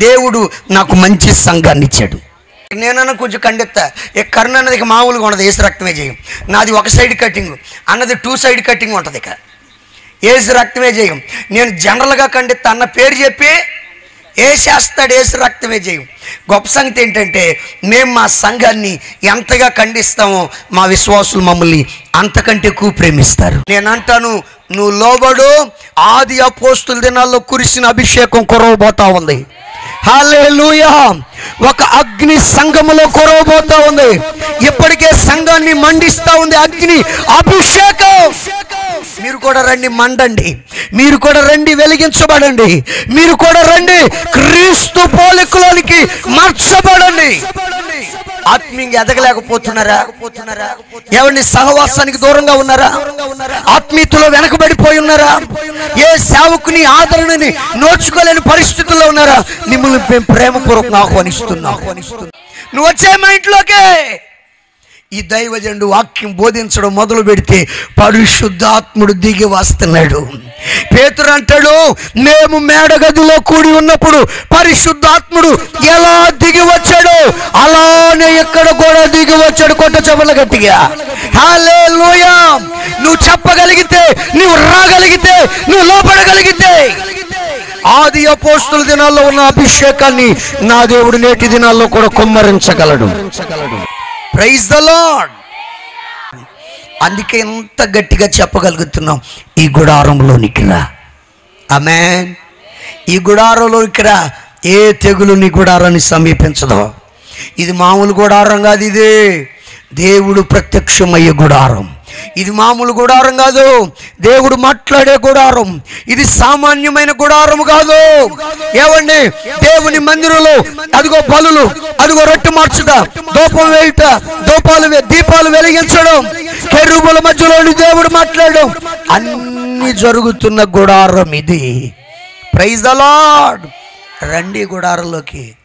దేవుడు నాకు మంచి సంఘాన్ని ఇచ్చాడు నేనన్నా కొంచెం ఖండిస్తా ఇక కరుణ అన్నది ఇక మామూలుగా ఉండదు ఏసు రక్తమే చేయం నాది ఒక సైడ్ కటింగ్ అన్నది టూ సైడ్ కటింగ్ ఉంటుంది ఇక ఏసు రక్తమే చేయం నేను జనరల్గా ఖండిస్తా అన్న పేరు చెప్పి ఏసేస్తాడు ఏసు రక్తమే చేయం గొప్ప సంగతి ఏంటంటే మేము మా సంఘాన్ని ఎంతగా ఖండిస్తామో మా విశ్వాసులు మమ్మల్ని అంతకంటే ఎక్కువ ప్రేమిస్తారు నేను అంటాను నువ్వు లోబడు ఆది అపోస్తుల దినాల్లో కురిసిన అభిషేకం కురవబోతా ఉంది హల్లెలూయా ఒక అగ్ని సంఘములో కురవబోతా ఉంది ఇప్పటికే సంఘాన్ని మండిస్తా ఉంది అగ్ని అభిషేకం మీరు కూడా రండి మండండి మీరు కూడా రండి వెలిగించబడండి మీరు కూడా రండి క్రీస్తు పోలికలోనికి మార్చబడండి ఆత్మీయంగా ఎదగలేకపోతున్నారా ఎవరిని సహవాసానికి దూరంగా ఉన్నారా ఆత్మీయతలో వెనకబడిపోయి ఉన్నారా ఏ సేవకుని ఆదరణని నోచుకోలేని పరిస్థితుల్లో ఉన్నారా మిమ్మల్ని మేము ప్రేమపూర్వకంగా ఆహ్వానిస్తున్నాం నువ్వు వచ్చే మా ఇంట్లోకే ఈ దైవజనుడు వాక్యం బోధించడం మొదలు పెడితే పరిశుద్ధాత్ముడు దిగి వస్తున్నాడు పేతురు అంటాడు మేము మేడగదిలో కూడి ఉన్నప్పుడు పరిశుద్ధాత్ముడు ఎలా దిగి వచ్చాడు అలానే ఇక్కడ కూడా దిగి వచ్చాడు కొట్ట చెవుల గట్టిగా హల్లెలూయా నువ్వు చెప్పగలిగితే నువ్వు రాగలిగితే నువ్వు లోపడగలిగితే ఆది అపోస్తుల దినాల్లో ఉన్న అభిషేకాన్ని నా దేవుడు నేటి దినాల్లో కూడా కుమ్మరించగలడు ప్రైజ్ ద లార్డ్ అందుకే ఎంత గట్టిగా చెప్పగలుగుతున్నాం ఈ గుడారంలోనికి రా ఆమెన్ ఈ గుడారంలోనికి రా ఏ తెగులు నీ గుడారాన్ని సమీపించదు ఇది మామూలు గుడారం కాదు ఇది దేవుడు ప్రత్యక్షమయ్యే గుడారం ఇది మామూలు గుడారం కాదు దేవుడు మాట్లాడే గుడారం ఇది సామాన్యమైన గుడారం కాదు ఏవండి దేవుని మందిరంలో అదిగో బలులు అదిగో రొట్టె మార్చుట దూపం వేయుట దూపాలు వే- దీపాలు వెలిగించడం కెరూబుల మధ్యలోని దేవుడు మాట్లాడడం అన్ని జరుగుతున్న గుడారం ఇది ప్రైజ్ ద లార్డ్ రండి గుడారంలోకి